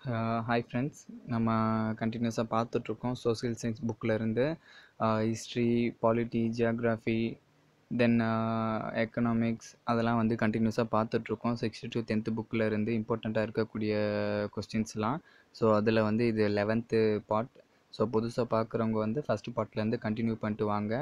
hi friends நம்ம கண்டினியூஸாக பார்த்துட்ருக்கோம் சோசியல் சயின்ஸ் புக்கில் இருந்து history polity geography then economics அதெல்லாம் வந்து கண்டினியூஸாக பார்த்துட்ருக்கோம் சிக்ஸ்த்து டு டென்த்து புக்கில் இருந்து இம்பார்ட்டண்ட்டாக இருக்கக்கூடிய கொஸ்டின்ஸ்லாம் ஸோ அதில் வந்து இது லெவன்த்து பார்ட் ஸோ புதுசாக பார்க்குறவங்க வந்து ஃபஸ்ட்டு பார்ட்லேருந்து கண்டினியூ பண்ணிட்டு வாங்க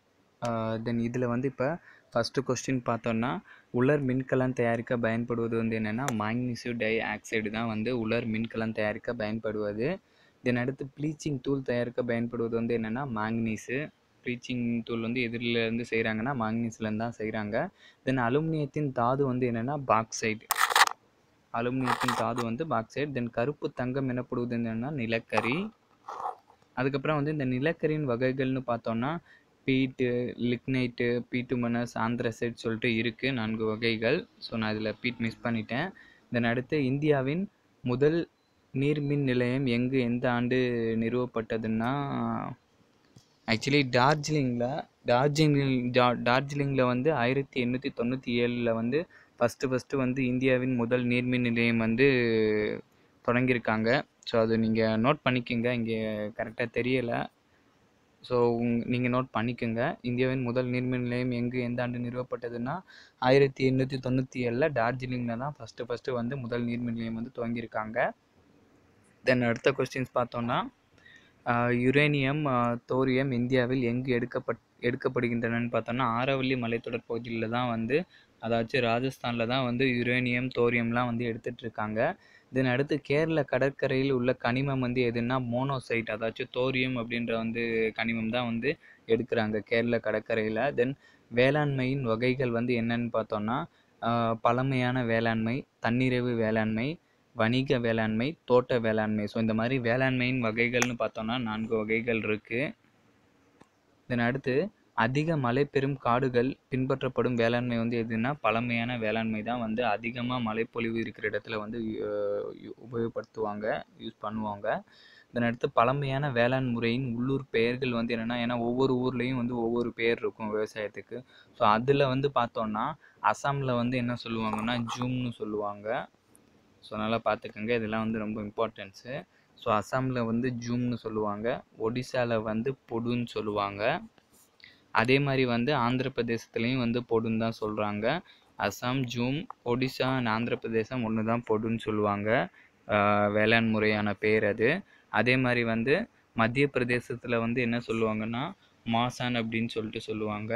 தென் இதில் வந்து இப்போ ஃபஸ்ட்டு கொஸ்டின் பார்த்தோன்னா உலர் மின்கலம் தயாரிக்க பயன்படுவது வந்து என்னென்னா மாக்னீசியோ டை ஆக்சைடு தான் வந்து உலர் மின்கலம் தயாரிக்க பயன்படுவது தென் அடுத்து ப்ளீச்சிங் தூள் தயாரிக்க பயன்படுவது வந்து என்னென்னா மாங்னீஸு ப்ளீச்சிங் தூள் வந்து எதிரிலேருந்து செய்கிறாங்கன்னா மாங்னீஸ்லேருந்து தான் செய்கிறாங்க தென் அலுமினியத்தின் தாது வந்து என்னென்னா பாக்சைடு அலுமினியத்தின் தாது வந்து பாக்சைடு தென் கருப்பு தங்கம் எனப்படுவது என்னென்னா நிலக்கரி அதுக்கப்புறம் வந்து இந்த நிலக்கரியின் வகைகள்னு பார்த்தோன்னா பீட்டு லிக்னைட்டு பீட்டுமனஸ் ஆந்திரசைட் சொல்லிட்டு இருக்குது நான்கு வகைகள் ஸோ நான் இதில் பீட் மிஸ் பண்ணிட்டேன் தென் அடுத்து இந்தியாவின் முதல் நீர்மின் நிலையம் எங்கு எந்த ஆண்டு நிறுவப்பட்டதுன்னா ஆக்சுவலி டார்ஜிலிங்கில் டார்ஜிலிங் டா டார்ஜிலிங்கில் வந்து ஆயிரத்தி எண்ணூற்றி தொண்ணூற்றி ஏழில் வந்து ஃபஸ்ட்டு ஃபஸ்ட்டு வந்து இந்தியாவின் முதல் நீர்மின் நிலையம் வந்து தொடங்கியிருக்காங்க ஸோ அது நீங்கள் நோட் பண்ணிக்கோங்க இங்கே கரெக்டாக தெரியலை ஸோ உங் நீங்கள் நோட் பண்ணிக்கோங்க இந்தியாவின் முதல் நீர்மின் நிலையம் எங்கு எந்த ஆண்டு நிறுவப்பட்டதுன்னா ஆயிரத்தி எண்ணூற்றி தொண்ணூற்றி ஏழில் டார்ஜிலிங்கில் தான் ஃபஸ்ட்டு ஃபஸ்ட்டு வந்து முதல் நீர்மின் நிலையம் வந்து துவங்கியிருக்காங்க தென் அடுத்த கொஸ்டின்ஸ் பார்த்தோன்னா யுரேனியம் தோரியம் இந்தியாவில் எங்கு எடுக்கப்பட் எடுக்கப்படுகின்றனன்னு பார்த்தோன்னா ஆரவல்லி மலைத்தொடர் பகுதியில் தான் வந்து அதாச்சும் ராஜஸ்தானில் தான் வந்து யுரேனியம் தோரியம்லாம் வந்து எடுத்துகிட்ருக்காங்க தென் அடுத்து கேரள கடற்கரையில் உள்ள கனிமம் வந்து எதுன்னா மோனோசைட் அதாச்சும் தோரியம் அப்படின்ற வந்து கனிமம் தான் வந்து எடுக்கிறாங்க கேரள கடற்கரையில் தென் வேளாண்மையின் வகைகள் வந்து என்னன்னு பார்த்தோன்னா பழமையான வேளாண்மை தன்னிறைவு வேளாண்மை வணிக வேளாண்மை தோட்ட வேளாண்மை ஸோ இந்த மாதிரி வேளாண்மையின் வகைகள்னு பார்த்தோன்னா நான்கு வகைகள் இருக்குது தென் அடுத்து அதிக மழை பெறும் காடுகள் பின்பற்றப்படும் வேளாண்மை வந்து எதுனா பழமையான வேளாண்மை தான் வந்து அதிகமாக மழைப்பொழிவு இருக்கிற இடத்துல வந்து உபயோகப்படுத்துவாங்க யூஸ் பண்ணுவாங்க இதன் அடுத்து பழமையான வேளாண் முறையின் உள்ளூர் பெயர்கள் வந்து என்னென்னா ஏன்னா ஒவ்வொரு ஊர்லேயும் வந்து ஒவ்வொரு பெயர் இருக்கும் விவசாயத்துக்கு ஸோ அதில் வந்து பார்த்தோன்னா அசாமில் வந்து என்ன சொல்லுவாங்கன்னா ஜூம்னு சொல்லுவாங்க ஸோ நல்லா பார்த்துக்கோங்க இதெல்லாம் வந்து ரொம்ப இம்பார்ட்டன்ஸு ஸோ அசாமில் வந்து ஜூம்னு சொல்லுவாங்க ஒடிசாவில் வந்து பொடுன்னு சொல்லுவாங்க அதே மாதிரி வந்து ஆந்திர பிரதேசத்துலேயும் வந்து பொடுன்னு தான் சொல்கிறாங்க அசாம் ஜூம் ஒடிசா அண்ட் ஆந்திர பிரதேசம் ஒன்று தான் பொடுன்னு சொல்லுவாங்க வேளாண் முறையான பேர் அது அதே மாதிரி வந்து மத்திய பிரதேசத்தில் வந்து என்ன சொல்லுவாங்கன்னா மாசான் அப்படின்னு சொல்லிட்டு சொல்லுவாங்க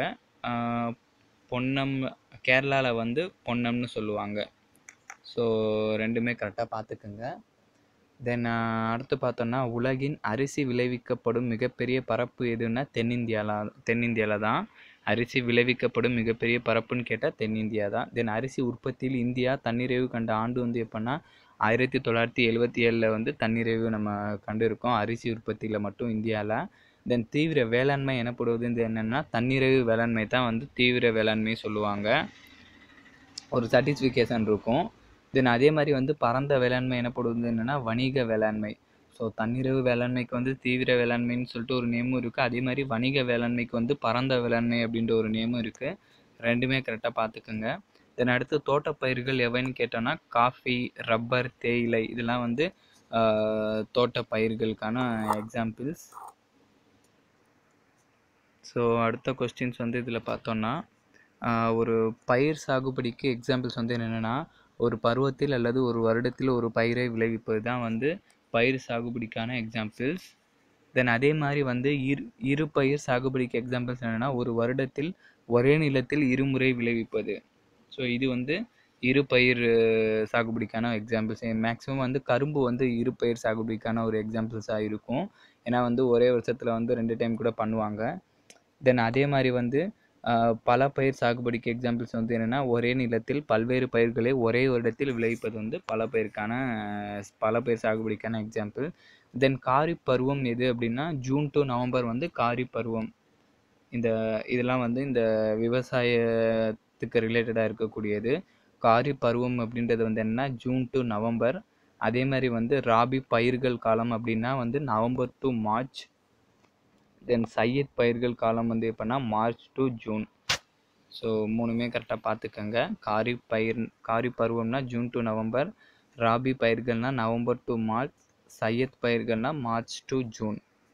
பொன்னம் கேரளாவில் வந்து பொன்னம்னு சொல்லுவாங்க ஸோ ரெண்டுமே கரெக்டாக பார்த்துக்குங்க தென் அடுத்து பார்த்தோன்னா உலகின் அரிசி விளைவிக்கப்படும் மிகப்பெரிய பரப்பு எதுன்னா தென்னிந்தியாவில் தென்னிந்தியாவில் தான் அரிசி விளைவிக்கப்படும் மிகப்பெரிய பரப்புன்னு கேட்டால் தென்னிந்தியா தான் தென் அரிசி உற்பத்தியில் இந்தியா தன்னிறைவு கண்ட ஆண்டு வந்து எப்போன்னா ஆயிரத்தி தொள்ளாயிரத்தி எழுபத்தி ஏழில் வந்து தன்னிறைவு நம்ம கண்டு இருக்கோம் அரிசி உற்பத்தியில் மட்டும் இந்தியாவில் தென் தீவிர வேளாண்மை எனப்படுவது வந்து என்னென்னா தன்னிறைவு வேளாண்மை தான் வந்து தீவிர வேளாண்மை சொல்லுவாங்க ஒரு சர்டிஃபிகேஷன் இருக்கும் தென் அதே மாதிரி வந்து பரந்த வேளாண்மை எனப்படுவது என்னென்னா வணிக வேளாண்மை ஸோ தன்னிறைவு வேளாண்மைக்கு வந்து தீவிர வேளாண்மைன்னு சொல்லிட்டு ஒரு நேமும் இருக்குது அதே மாதிரி வணிக வேளாண்மைக்கு வந்து பரந்த வேளாண்மை அப்படின்ற ஒரு நேமும் இருக்குது ரெண்டுமே கரெக்டாக பார்த்துக்குங்க தென் அடுத்து தோட்டப்பயிர்கள் எவைன்னு கேட்டோன்னா காஃபி ரப்பர் தேயிலை இதெல்லாம் வந்து தோட்ட பயிர்களுக்கான எக்ஸாம்பிள்ஸ் ஸோ அடுத்த கொஸ்டின்ஸ் வந்து இதில் பார்த்தோன்னா ஒரு பயிர் சாகுபடிக்கு எக்ஸாம்பிள்ஸ் வந்து என்னென்னா ஒரு பருவத்தில் அல்லது ஒரு வருடத்தில் ஒரு பயிரை விளைவிப்பது தான் வந்து பயிர் சாகுபடிக்கான எக்ஸாம்பிள்ஸ் தென் அதே மாதிரி வந்து இரு இரு பயிர் சாகுபடிக்கு எக்ஸாம்பிள்ஸ் என்னென்னா ஒரு வருடத்தில் ஒரே நிலத்தில் இருமுறை விளைவிப்பது ஸோ இது வந்து இரு பயிர் சாகுபடிக்கான எக்ஸாம்பிள்ஸ் மேக்ஸிமம் வந்து கரும்பு வந்து இரு பயிர் சாகுபடிக்கான ஒரு எக்ஸாம்பிள்ஸாக இருக்கும் ஏன்னா வந்து ஒரே வருஷத்தில் வந்து ரெண்டு டைம் கூட பண்ணுவாங்க தென் அதே மாதிரி வந்து பல பயிர் சாகுபடிக்கு எக்ஸாம்பிள்ஸ் வந்து என்னென்னா ஒரே நிலத்தில் பல்வேறு பயிர்களை ஒரே வருடத்தில் விளைவிப்பது வந்து பல பயிருக்கான பல பயிர் சாகுபடிக்கான எக்ஸாம்பிள் தென் காரி பருவம் எது அப்படின்னா ஜூன் டு நவம்பர் வந்து காரி பருவம் இந்த இதெல்லாம் வந்து இந்த விவசாயத்துக்கு ரிலேட்டடாக இருக்கக்கூடியது காரி பருவம் அப்படின்றது வந்து என்னென்னா ஜூன் டு நவம்பர் அதே மாதிரி வந்து ராபி பயிர்கள் காலம் அப்படின்னா வந்து November to March then zaid பயிர்கள் காலம் வந்து எப்போன்னா மார்ச் டு ஜூன் ஸோ மூணுமே கரெக்டாக பார்த்துக்கோங்க காரி பயிர் காரி பருவம்னா ஜூன் டு நவம்பர் ராபி பயிர்கள்னா நவம்பர் டு மார்ச் சையத் பயிர்கள்னா மார்ச் டு ஜூன்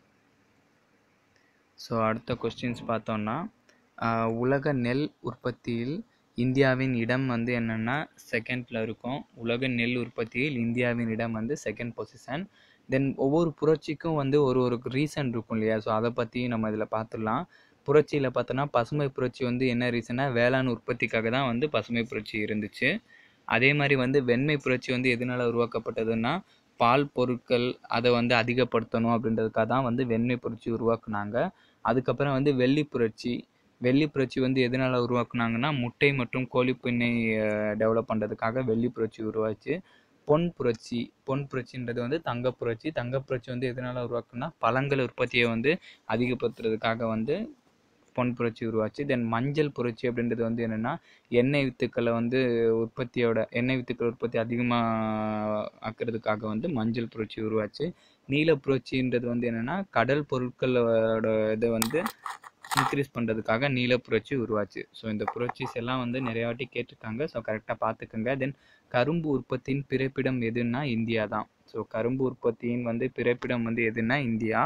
ஸோ அடுத்த கொஸ்டின்ஸ் பார்த்தோன்னா ஆஹ் உலக நெல் உற்பத்தியில் இந்தியாவின் இடம் வந்து என்னென்னா செகண்டில் இருக்கும் உலக நெல் உற்பத்தியில் இந்தியாவின் இடம் வந்து செகண்ட் பொசிஷன் தென் ஒவ்வொரு புரட்சிக்கும் வந்து ஒரு ஒரு ரீசன் இருக்கும் இல்லையா ஸோ அதை பற்றி நம்ம இதில் பார்த்துடலாம் புரட்சியில் பார்த்தோன்னா பசுமை புரட்சி வந்து என்ன ரீசனா வேளாண் உற்பத்திக்காக தான் வந்து பசுமை புரட்சி இருந்துச்சு அதே மாதிரி வந்து வெண்மை புரட்சி வந்து எதனால் உருவாக்கப்பட்டதுன்னா பால் பொருட்கள் அதை வந்து அதிகப்படுத்தணும் அப்படின்றதுக்காக தான் வந்து வெண்மை புரட்சி உருவாக்குனாங்க அதுக்கப்புறம் வந்து வெள்ளி புரட்சி வெள்ளி புரட்சி வந்து எதனால் உருவாக்குனாங்கன்னா முட்டை மற்றும் கோழிப்பண்ணை டெவலப் பண்ணுறதுக்காக வெள்ளி புரட்சி உருவாச்சு பொன் புரட்சி பொன் புரட்சின்றது வந்து தங்க புரட்சி தங்க புரட்சி வந்து எதனால் உருவாக்குனா பழங்கள் உற்பத்தியை வந்து அதிகப்படுத்துறதுக்காக வந்து பொன் புரட்சி உருவாச்சு தென் மஞ்சள் புரட்சி அப்படின்றது வந்து என்னென்னா எண்ணெய் வித்துக்களை வந்து உற்பத்தியோட எண்ணெய் வித்துக்கள் உற்பத்தி அதிகமாக ஆக்கிறதுக்காக வந்து மஞ்சள் புரட்சி உருவாச்சு நீல புரட்சின்றது வந்து என்னென்னா கடல் பொருட்களோட இதை வந்து இன்க்ரீஸ் பண்ணுறதுக்காக நீல புரட்சி உருவாச்சு ஸோ இந்த புரட்சிஸ் எல்லாம் வந்து நிறைய வாட்டி கேட்டிருக்காங்க ஸோ கரெக்டாக பார்த்துக்கோங்க தென் கரும்பு உற்பத்தியின் பிறப்பிடம் எதுன்னா இந்தியா தான் ஸோ கரும்பு உற்பத்தியின் வந்து பிறப்பிடம் வந்து எதுன்னா இந்தியா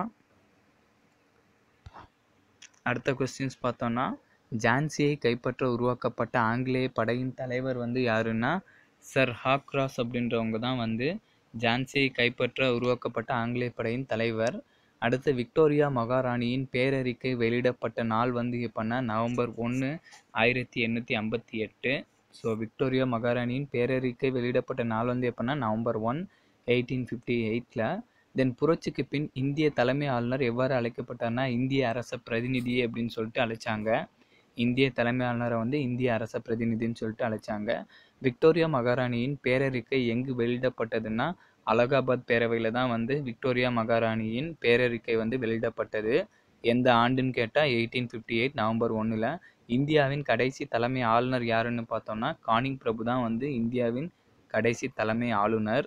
அடுத்த கொஸ்டின்ஸ் பார்த்தோன்னா ஜான்சியை கைப்பற்ற உருவாக்கப்பட்ட ஆங்கிலேய படையின் தலைவர் வந்து யாருன்னா சர் ஹாக்ராஸ் அப்படின்றவங்க தான் வந்து ஜான்சியை கைப்பற்ற உருவாக்கப்பட்ட ஆங்கிலேய படையின் தலைவர் அடுத்து விக்டோரியா மகாராணியின் பேரறிக்கை வெளியிடப்பட்ட நாள் வந்து எப்போன்னா நவம்பர் ஒன்று ஆயிரத்தி எண்ணூற்றி ஐம்பத்தி எட்டு ஸோ விக்டோரியா மகாராணியின் பேரறிக்கை வெளியிடப்பட்ட நாள் வந்து எப்போன்னா நவம்பர் ஒன் எயிட்டீன் ஃபிஃப்டி எயிட்டில் தென் புரட்சிக்கு பின் இந்திய தலைமை ஆளுநர் எவ்வாறு அழைக்கப்பட்டார்னா இந்திய அரச பிரதிநிதி அப்படின்னு சொல்லிட்டு அழைச்சாங்க இந்திய தலைமை ஆளுநரை வந்து இந்திய அரச பிரதிநிதின்னு சொல்லிட்டு அழைச்சாங்க விக்டோரியா மகாராணியின் பேரறிக்கை எங்கு வெளியிடப்பட்டதுன்னா அலகாபாத் பேரவையில் தான் வந்து விக்டோரியா மகாராணியின் பேரறிக்கை வந்து வெளியிடப்பட்டது எந்த ஆண்டுன்னு கேட்டால் எயிட்டீன் ஃபிஃப்டி எயிட் நவம்பர் ஒன்றில் இந்தியாவின் கடைசி தலைமை ஆளுநர் யாருன்னு பார்த்தோம்னா கானிங் பிரபு தான் வந்து இந்தியாவின் கடைசி தலைமை ஆளுநர்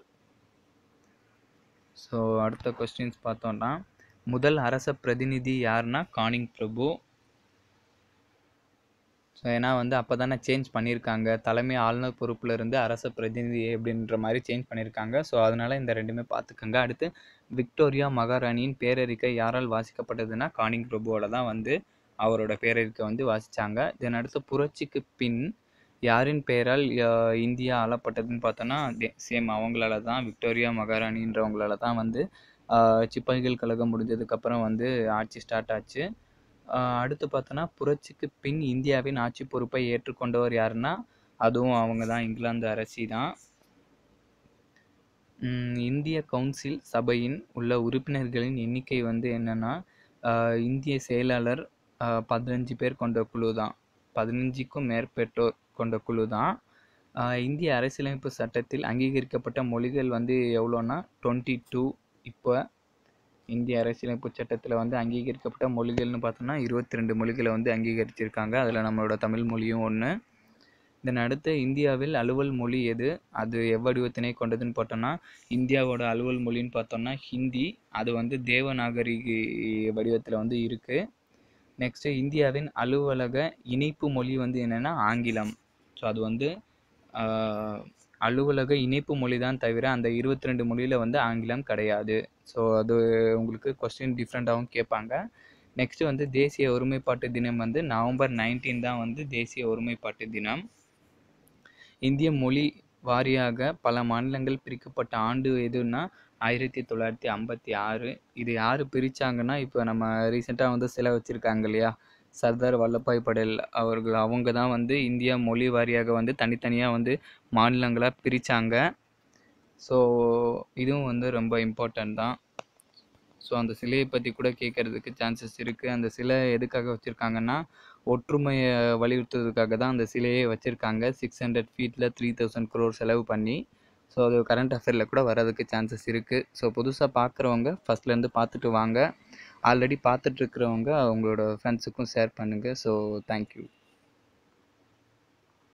ஸோ அடுத்த கொஸ்டின்ஸ் பார்த்தோம்னா முதல் அரச பிரதிநிதி யாருன்னா கானிங் பிரபு ஸோ ஏன்னா வந்து அப்போ தானே சேஞ்ச் பண்ணியிருக்காங்க தலைமை ஆளுநர் பொறுப்பில் இருந்து அரச பிரதிநிதி அப்படின்ற மாதிரி சேஞ்ச் பண்ணியிருக்காங்க ஸோ அதனால் இந்த ரெண்டுமே பார்த்துக்கோங்க அடுத்து விக்டோரியா மகாராணியின் பேரறிக்கை யாரால் வாசிக்கப்பட்டதுன்னா கானிங் பிரபுவோட தான் வந்து அவரோட பேரறிக்கை வந்து வாசித்தாங்க தென் அடுத்து புரட்சிக்கு பின் யாரின் பெயரால் அஹ், இந்தியா ஆளப்பட்டதுன்னு பார்த்தோன்னா சேம் அவங்களால தான் விக்டோரியா மகாராணின்றவங்களால தான் வந்து அஹ், சிப்பாய்கள் கழகம் முடிஞ்சதுக்கப்புறம் வந்து ஆட்சி ஸ்டார்ட் ஆச்சு அஹ், அடுத்து பார்த்தோன்னா புரட்சிக்கு பின் இந்தியாவின் ஆட்சி பொறுப்பை ஏற்றுக்கொண்டவர் யாருன்னா அதுவும் அவங்க தான் இங்கிலாந்து அரசி தான் ம், இந்திய கவுன்சில் சபையின் உள்ள உறுப்பினர்களின் எண்ணிக்கை வந்து என்னன்னா அஹ், இந்திய செயலாளர் அஹ், பதினஞ்சு பேர் கொண்ட குழு தான் பதினஞ்சுக்கும் மேற்பட்டோர் கொண்ட குழு தான் அஹ், இந்திய அரசியலமைப்பு சட்டத்தில் அங்கீகரிக்கப்பட்ட மொழிகள் வந்து எவ்வளோன்னா டுவெண்ட்டி டூ இப்போ இந்திய அரசியலமைப்பு சட்டத்தில் வந்து அங்கீகரிக்கப்பட்ட மொழிகள்னு பார்த்தோம்னா இருபத்தி ரெண்டு மொழிகளை வந்து அங்கீகரிச்சிருக்காங்க அதில் நம்மளோட தமிழ் மொழியும் ஒன்று தென் அடுத்து இந்தியாவில் அலுவல் மொழி எது அது எவ்வடிவத்தினை கொண்டதுன்னு பார்த்தோம்னா இந்தியாவோட அலுவல் மொழின்னு பார்த்தோம்னா ஹிந்தி அது வந்து தேவநாகரிகி வடிவத்தில் வந்து இருக்குது நெக்ஸ்ட்டு இந்தியாவின் அலுவலக இணைப்பு மொழி வந்து என்னென்னா ஆங்கிலம் ஸோ அது வந்து ஆஹ், அலுவலக இணைப்பு மொழி தான் தவிர அந்த இருபத்தி ரெண்டு மொழியில் வந்து ஆங்கிலம் கிடையாது ஸோ அது உங்களுக்கு கொஸ்டின் டிஃப்ரெண்ட்டாகவும் கேட்பாங்க நெக்ஸ்ட்டு வந்து தேசிய ஒருமைப்பாட்டு தினம் வந்து நவம்பர் நைன்டீன் தான் வந்து தேசிய ஒருமைப்பாட்டு தினம் இந்திய மொழி வாரியாக பல மாநிலங்கள் பிரிக்கப்பட்ட ஆண்டு எதுன்னா ஆயிரத்தி தொள்ளாயிரத்தி ஐம்பத்தி ஆறு இது யார் பிரித்தாங்கன்னா இப்போ நம்ம ரீசெண்டாக வந்து சிலை வச்சுருக்காங்க இல்லையா சர்தார் வல்லபாய் படேல் அவர்கள் அவங்க தான் வந்து இந்தியா மொழி வாரியாக வந்து தனித்தனியாக வந்து மாநிலங்களாக பிரித்தாங்க ஸோ இதுவும் வந்து ரொம்ப இம்பார்ட்டன்ட் தான் ஸோ அந்த சிலையை பற்றி கூட கேட்குறதுக்கு சான்சஸ் இருக்குது அந்த சிலை எதுக்காக வச்சுருக்காங்கன்னா ஒற்றுமையை வலியுறுத்துறதுக்காக தான் அந்த சிலையே வச்சுருக்காங்க சிக்ஸ் ஹண்ட்ரட் ஃபீட்டில் த்ரீ தௌசண்ட் க்ரோர் செலவு பண்ணி ஸோ அது கரண்ட் அஃபேரில் கூட வர்றதுக்கு சான்சஸ் இருக்குது ஸோ புதுசாக பார்க்குறவங்க ஃபஸ்ட்லேருந்து பார்த்துட்டு வாங்க ஆல்ரெடி பார்த்துட்ருக்கிறவங்க அவங்களோட ஃப்ரெண்ட்ஸுக்கும் ஷேர் பண்ணுங்கள் ஸோ தேங்க்யூ